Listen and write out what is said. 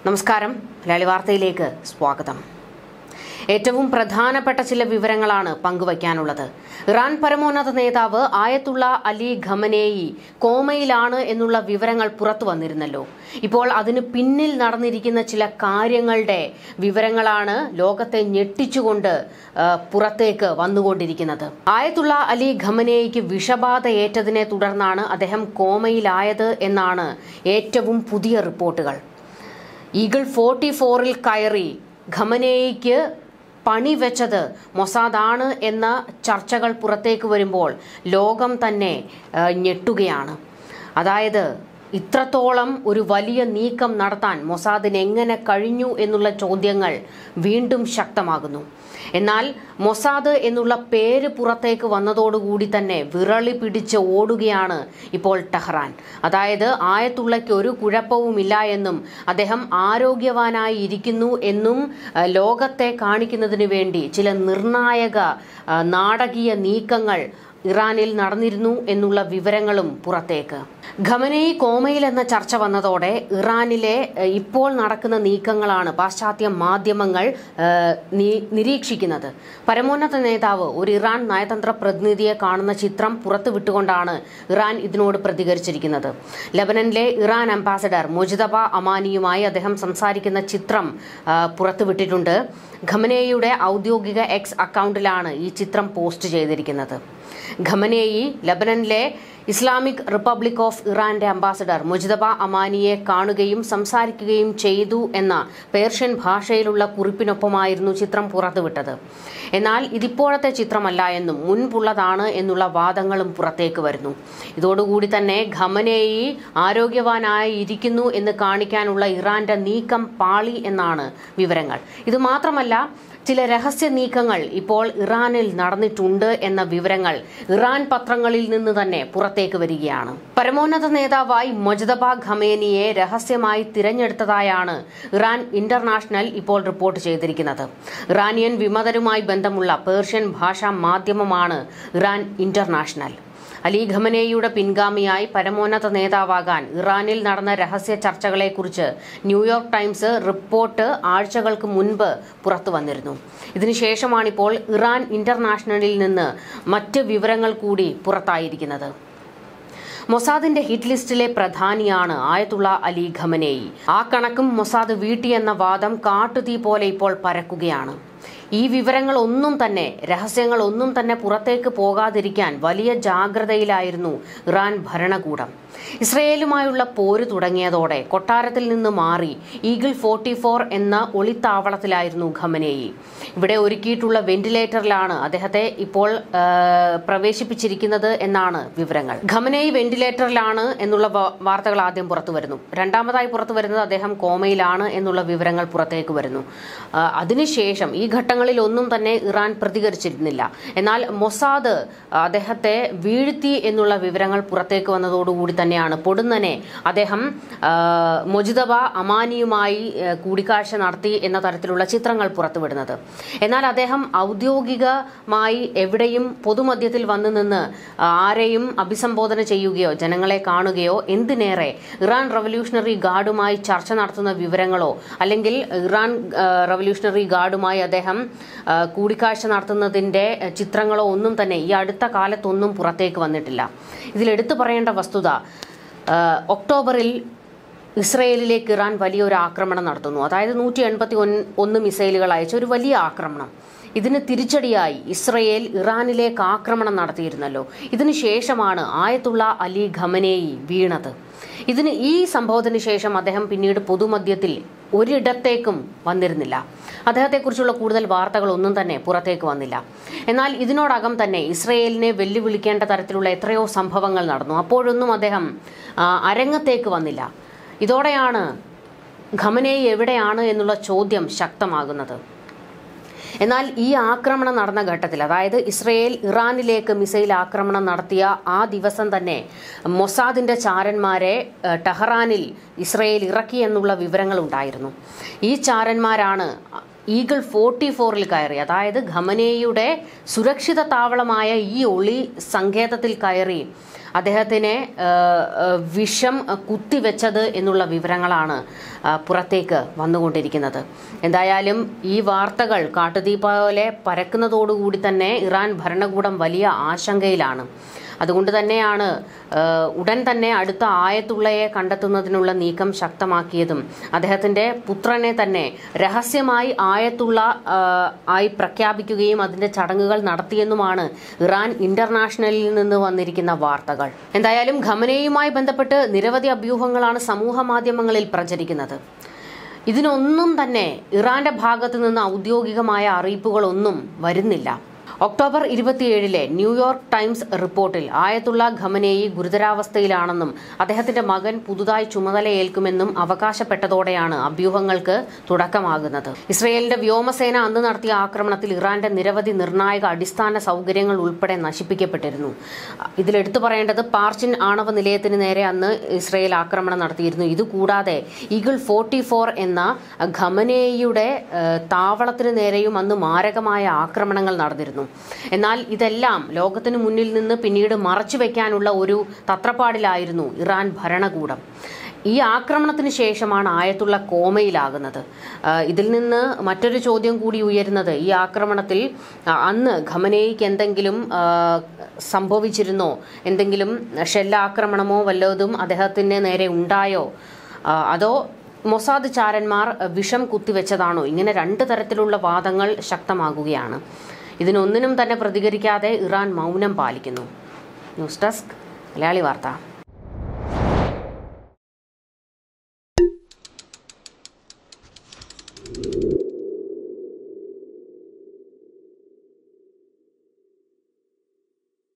നമസ്കാരം മലയാളി വാർത്തയിലേക്ക് സ്വാഗതം ഏറ്റവും പ്രധാനപ്പെട്ട ചില വിവരങ്ങളാണ് പങ്കുവയ്ക്കാനുള്ളത് ഇറാൻ പരമോന്നത നേതാവ് ആയത്തുള്ള അലി ഖമനേയി കോമയിലാണ് എന്നുള്ള വിവരങ്ങൾ പുറത്തു വന്നിരുന്നല്ലോ ഇപ്പോൾ അതിന് പിന്നിൽ നടന്നിരിക്കുന്ന ചില കാര്യങ്ങളുടെ വിവരങ്ങളാണ് ലോകത്തെ ഞെട്ടിച്ചുകൊണ്ട് ആ, പുറത്തേക്ക് വന്നുകൊണ്ടിരിക്കുന്നത് ആയത്തുള്ള അലി ഖമനേയിക്ക് വിഷബാധ ഏറ്റതിനെ തുടർന്നാണ് അദ്ദേഹം കോമയിലായത് എന്നാണ് ഏറ്റവും പുതിയ റിപ്പോർട്ടുകൾ ഈഗിൾ ഫോർട്ടി ഫോറിൽ കയറി ഖമനേയിക്ക് പണി വെച്ചത് മൊസാദാണ് എന്ന ചർച്ചകൾ പുറത്തേക്ക് വരുമ്പോൾ ലോകം തന്നെ ആ, ഞെട്ടുകയാണ് അതായത് ഇത്രത്തോളം ഒരു വലിയ നീക്കം നടത്താൻ മൊസാദിന് എങ്ങനെ കഴിഞ്ഞു എന്നുള്ള ചോദ്യങ്ങൾ വീണ്ടും ശക്തമാകുന്നു എന്നാൽ മൊസാദ് എന്നുള്ള പേര് പുറത്തേക്ക് വന്നതോടുകൂടി തന്നെ വിറളി പിടിച്ച് ഓടുകയാണ് ഇപ്പോൾ ടെഹ്റാൻ അതായത് ആയത്തുള്ളയ്ക്ക് ഒരു കുഴപ്പവുമില്ല എന്നും അദ്ദേഹം ആരോഗ്യവാനായി ഇരിക്കുന്നു എന്നും ആ, ലോകത്തെ കാണിക്കുന്നതിന് വേണ്ടി ചില നിർണായക ആ, നാടകീയ നീക്കങ്ങൾ ഇറാനിൽ നടന്നിരുന്നു എന്നുള്ള വിവരങ്ങളും പുറത്തേക്ക് ഖമനയി കോമയിൽ എന്ന ചർച്ച വന്നതോടെ ഇറാനിലെ ഏഹ്, ഇപ്പോൾ നടക്കുന്ന നീക്കങ്ങളാണ് പാശ്ചാത്യ മാധ്യമങ്ങൾ ഏഹ്, നി- നിരീക്ഷിക്കുന്നത് പരമോന്നത നേതാവ് ഒരു ഇറാൻ നയതന്ത്ര പ്രതിനിധിയെ കാണുന്ന ചിത്രം പുറത്തുവിട്ടുകൊണ്ടാണ് ഇറാൻ ഇതിനോട് പ്രതികരിച്ചിരിക്കുന്നത് ലബനനിലെ ഇറാൻ അംബാസഡർ മുജിതബ അമാനിയുമായി അദ്ദേഹം സംസാരിക്കുന്ന ചിത്രം ആ, പുറത്തുവിട്ടിട്ടുണ്ട് ഖമനേയുടെ ഔദ്യോഗിക എക്സ് അക്കൗണ്ടിലാണ് ഈ ചിത്രം പോസ്റ്റ് ചെയ്തിരിക്കുന്നത് ഖമനേയി ലബനനിലെ ഇസ്ലാമിക് റിപ്പബ്ലിക് ഓഫ് ഇറാന്റെ അംബാസഡർ മുജിതബ അമാനിയെ കാണുകയും സംസാരിക്കുകയും ചെയ്തു എന്ന പേർഷ്യൻ ഭാഷയിലുള്ള കുറിപ്പിനൊപ്പമായിരുന്നു ചിത്രം പുറത്തുവിട്ടത് എന്നാൽ ഇതിപ്പോഴത്തെ ചിത്രമല്ല എന്നും മുൻപുള്ളതാണ് എന്നുള്ള വാദങ്ങളും പുറത്തേക്ക് വരുന്നു ഇതോടുകൂടി തന്നെ ഖമനേയി ആരോഗ്യവാനായി ഇരിക്കുന്നു എന്ന് കാണിക്കാനുള്ള ഇറാന്റെ നീക്കം പാളി എന്നാണ് വിവരങ്ങൾ ഇത് മാത്രമല്ല ചില രഹസ്യ നീക്കങ്ങൾ ഇപ്പോൾ ഇറാനിൽ നടന്നിട്ടുണ്ട് എന്ന വിവരങ്ങൾ ഇറാൻ പത്രങ്ങളിൽ നിന്ന് തന്നെ പുറത്തേക്ക് വരികയാണ് പരമോന്നത നേതാവായി മൊജദബ ഖമേനിയെ രഹസ്യമായി തിരഞ്ഞെടുത്തതായാണ് ഇറാൻ ഇന്റർനാഷണൽ ഇപ്പോൾ റിപ്പോർട്ട് ചെയ്തിരിക്കുന്നത് ഇറാനിയൻ വിമതരുമായി ബന്ധമുള്ള പേർഷ്യൻ ഭാഷാ മാധ്യമമാണ് ഇറാൻ ഇന്റർനാഷണൽ അലി ഖമനേയുടെ പിൻഗാമിയായി പരമോന്നത നേതാവാകാൻ ഇറാനിൽ നടന്ന രഹസ്യ ചർച്ചകളെക്കുറിച്ച് ന്യൂയോർക്ക് ടൈംസ് റിപ്പോർട്ട് ആഴ്ചകൾക്ക് മുൻപ് പുറത്തു വന്നിരുന്നു ഇതിനുശേഷമാണിപ്പോൾ ഇറാൻ ഇന്റർനാഷണലിൽ നിന്ന് മറ്റ് വിവരങ്ങൾ കൂടി പുറത്തായിരിക്കുന്നത് മൊസാദിന്റെ ഹിറ്റ് ലിസ്റ്റിലെ പ്രധാനിയാണ് ആയത്തുള്ള അലി ഖമനേയി ആ കണക്കും മൊസാദ് വീട്ടിയെന്ന വാദം കാട്ടുതീ പോലെ ഇപ്പോൾ പരക്കുകയാണ് ഈ വിവരങ്ങൾ ഒന്നും തന്നെ രഹസ്യങ്ങൾ ഒന്നും തന്നെ പുറത്തേക്ക് പോകാതിരിക്കാൻ വലിയ ജാഗ്രതയിലായിരുന്നു ഇറാൻ ഭരണകൂടം ഇസ്രയേലുമായുള്ള പോര് തുടങ്ങിയതോടെ കൊട്ടാരത്തിൽ നിന്ന് മാറി ഈഗിൾ ഫോർട്ടി ഫോർ എന്ന ഒളിത്താവളത്തിലായിരുന്നു ഖമനേയി ഇവിടെ ഒരുക്കിയിട്ടുള്ള വെന്റിലേറ്ററിലാണ് അദ്ദേഹത്തെ ഇപ്പോൾ ആ, പ്രവേശിപ്പിച്ചിരിക്കുന്നത് എന്നാണ് വിവരങ്ങൾ ഖമനേയി വെന്റിലേറ്ററിലാണ് എന്നുള്ള വ- വാർത്തകൾ ആദ്യം പുറത്തു വരുന്നു രണ്ടാമതായി പുറത്തു വരുന്നത് അദ്ദേഹം കോമയിലാണ് എന്നുള്ള വിവരങ്ങൾ പുറത്തേക്ക് വരുന്നു ആ, അതിനുശേഷം ഈ ഘട്ടങ്ങളിൽ ഒന്നും തന്നെ ഇറാൻ പ്രതികരിച്ചിരുന്നില്ല എന്നാൽ മൊസാദ് അദ്ദേഹത്തെ വീഴ്ത്തി എന്നുള്ള വിവരങ്ങൾ പുറത്തേക്ക് വന്നതോടുകൂടി തന്നെയാണ് പൊടുന്നനെ അദ്ദേഹം ആ, മൊജിദബ അമാനിയുമായി ആ, കൂടിക്കാഴ്ച നടത്തി എന്ന തരത്തിലുള്ള ചിത്രങ്ങൾ പുറത്തുവിടുന്നത് എന്നാൽ അദ്ദേഹം ഔദ്യോഗികമായി എവിടെയും പൊതുമധ്യത്തിൽ വന്നു നിന്ന് ആരെയും അഭിസംബോധന ചെയ്യുകയോ ജനങ്ങളെ കാണുകയോ എന്തിനേറെ ഇറാൻ റവല്യൂഷണറി ഗാർഡുമായി ചർച്ച നടത്തുന്ന വിവരങ്ങളോ അല്ലെങ്കിൽ ഇറാൻ ആ, റവല്യൂഷണറി ഗാർഡുമായി അദ്ദേഹം ആ, കൂടിക്കാഴ്ച നടത്തുന്നതിന്റെ ആ, ചിത്രങ്ങളോ ഒന്നും തന്നെ ഈ അടുത്ത കാലത്തൊന്നും പുറത്തേക്ക് വന്നിട്ടില്ല ഇതിൽ എടുത്തു പറയേണ്ട വസ്തുത ആ, ഒക്ടോബറിൽ ഇസ്രയേലിലേക്ക് ഇറാൻ വലിയൊരു ആക്രമണം നടത്തുന്നു അതായത് നൂറ്റി എൺപത്തി ഒന്ന് മിസൈലുകൾ അയച്ച ഒരു വലിയ ആക്രമണം ഇതിന് തിരിച്ചടിയായി ഇസ്രയേൽ ഇറാനിലേക്ക് ആക്രമണം നടത്തിയിരുന്നല്ലോ ഇതിനു ശേഷമാണ് ആയത്തുള്ള അലി ഖമനേയി വീണത് ഇതിന് ഈ സംഭവത്തിന് ശേഷം അദ്ദേഹം പിന്നീട് പൊതുമധ്യത്തിൽ ഒരിടത്തേക്കും വന്നിരുന്നില്ല അദ്ദേഹത്തെക്കുറിച്ചുള്ള കൂടുതൽ വാർത്തകൾ ഒന്നും തന്നെ പുറത്തേക്ക് വന്നില്ല എന്നാൽ ഇതിനോടകം തന്നെ ഇസ്രയേലിനെ വെല്ലുവിളിക്കേണ്ട തരത്തിലുള്ള എത്രയോ സംഭവങ്ങൾ നടന്നു അപ്പോഴൊന്നും അദ്ദേഹം ആ, അരങ്ങത്തേക്ക് വന്നില്ല ഇതോടെയാണ് ഖമനേയി എവിടെയാണ് എന്നുള്ള ചോദ്യം ശക്തമാകുന്നത് എന്നാൽ ഈ ആക്രമണം നടന്ന ഘട്ടത്തിൽ അതായത് ഇസ്രയേൽ ഇറാനിലേക്ക് മിസൈൽ ആക്രമണം നടത്തിയ ആ ദിവസം തന്നെ മൊസാദിന്റെ ചാരന്മാരെ ഏഹ്, ടെഹ്റാനിൽ ഇസ്രയേൽ ഇറക്കി എന്നുള്ള വിവരങ്ങൾ ഉണ്ടായിരുന്നു ഈ ചാരന്മാരാണ് ഈഗിൾ ഫോർട്ടി ഫോറിൽ കയറി അതായത് ഖമനേയുടെ സുരക്ഷിത താവളമായ ഈ ഒളി സങ്കേതത്തിൽ കയറി അദ്ദേഹത്തിനെ ആ, ആ, വിഷം കുത്തിവെച്ചത് എന്നുള്ള വിവരങ്ങളാണ് ആ, പുറത്തേക്ക് വന്നുകൊണ്ടിരിക്കുന്നത് എന്തായാലും ഈ വാർത്തകൾ കാട്ടുതീ പോലെ പരക്കുന്നതോടുകൂടി തന്നെ ഇറാൻ ഭരണകൂടം വലിയ ആശങ്കയിലാണ് അതുകൊണ്ട് തന്നെയാണ് ആ, ഉടൻ തന്നെ അടുത്ത ആയത്തുള്ളയെ കണ്ടെത്തുന്നതിനുള്ള നീക്കം ശക്തമാക്കിയതും അദ്ദേഹത്തിന്റെ പുത്രനെ തന്നെ രഹസ്യമായി ആയത്തുള്ള ആ, ആയി പ്രഖ്യാപിക്കുകയും അതിന്റെ ചടങ്ങുകൾ നടത്തിയെന്നുമാണ് ഇറാൻ ഇന്റർനാഷണലിൽ നിന്ന് വന്നിരിക്കുന്ന വാർത്തകൾ എന്തായാലും ഖമനയുമായി ബന്ധപ്പെട്ട് നിരവധി അഭ്യൂഹങ്ങളാണ് സമൂഹ മാധ്യമങ്ങളിൽ പ്രചരിക്കുന്നത് ഇതിനൊന്നും തന്നെ ഇറാന്റെ ഭാഗത്തു നിന്ന് ഔദ്യോഗികമായ അറിയിപ്പുകളൊന്നും വരുന്നില്ല ഒക്ടോബർ ഇരുപത്തിയേഴിലെ ന്യൂയോർക്ക് ടൈംസ് റിപ്പോർട്ടിൽ ആയത്തുള്ള ഖമനേയി ഗുരുതരാവസ്ഥയിലാണെന്നും അദ്ദേഹത്തിന്റെ മകൻ പുതുതായി ചുമതലയേൽക്കുമെന്നും അവകാശപ്പെട്ടതോടെയാണ് അഭ്യൂഹങ്ങൾക്ക് തുടക്കമാകുന്നത് ഇസ്രയേലിന്റെ വ്യോമസേന അന്ന് നടത്തിയ ആക്രമണത്തിൽ ഇറാന്റെ നിരവധി നിർണായക അടിസ്ഥാന സൗകര്യങ്ങൾ ഉൾപ്പെടെ നശിപ്പിക്കപ്പെട്ടിരുന്നു ഇതിലെടുത്തു പറയേണ്ടത് പാർച്ചിൻ ആണവ നിലയത്തിന് നേരെ അന്ന് ഇസ്രയേൽ ആക്രമണം നടത്തിയിരുന്നു ഇതുകൂടാതെ ഈഗിൾ ഫോർട്ടി ഫോർ എന്ന ഖമനേയുടെ ഏഹ്, താവളത്തിന് നേരെയും അന്ന് മാരകമായ ആക്രമണങ്ങൾ നടന്നിരുന്നു എന്നാൽ ഇതെല്ലാം ലോകത്തിനു മുന്നിൽ നിന്ന് പിന്നീട് മറച്ചു വെക്കാനുള്ള ഒരു തത്രപ്പാടിലായിരുന്നു ഇറാൻ ഭരണകൂടം ഈ ആക്രമണത്തിന് ശേഷമാണ് ആയത്തുള്ള കോമയിലാകുന്നത് ആ, ഇതിൽ നിന്ന് മറ്റൊരു ചോദ്യം കൂടി ഉയരുന്നത് ഈ ആക്രമണത്തിൽ ആ, അന്ന് ഖമനേയ്ക്ക് എന്തെങ്കിലും ആ, സംഭവിച്ചിരുന്നോ എന്തെങ്കിലും ഷെല്ലാക്രമണമോ വല്ലതും അദ്ദേഹത്തിന് നേരെ ഉണ്ടായോ ആ, അതോ മൊസാദ് ചാരന്മാർ വിഷം കുത്തിവെച്ചതാണോ ഇങ്ങനെ രണ്ട് തരത്തിലുള്ള വാദങ്ങൾ ശക്തമാകുകയാണ് ഇതിനൊന്നിനും തന്നെ പ്രതികരിക്കാതെ ഇറാൻ മൗനം പാലിക്കുന്നു ന്യൂസ് ഡെസ്ക് മലയാളി വാർത്ത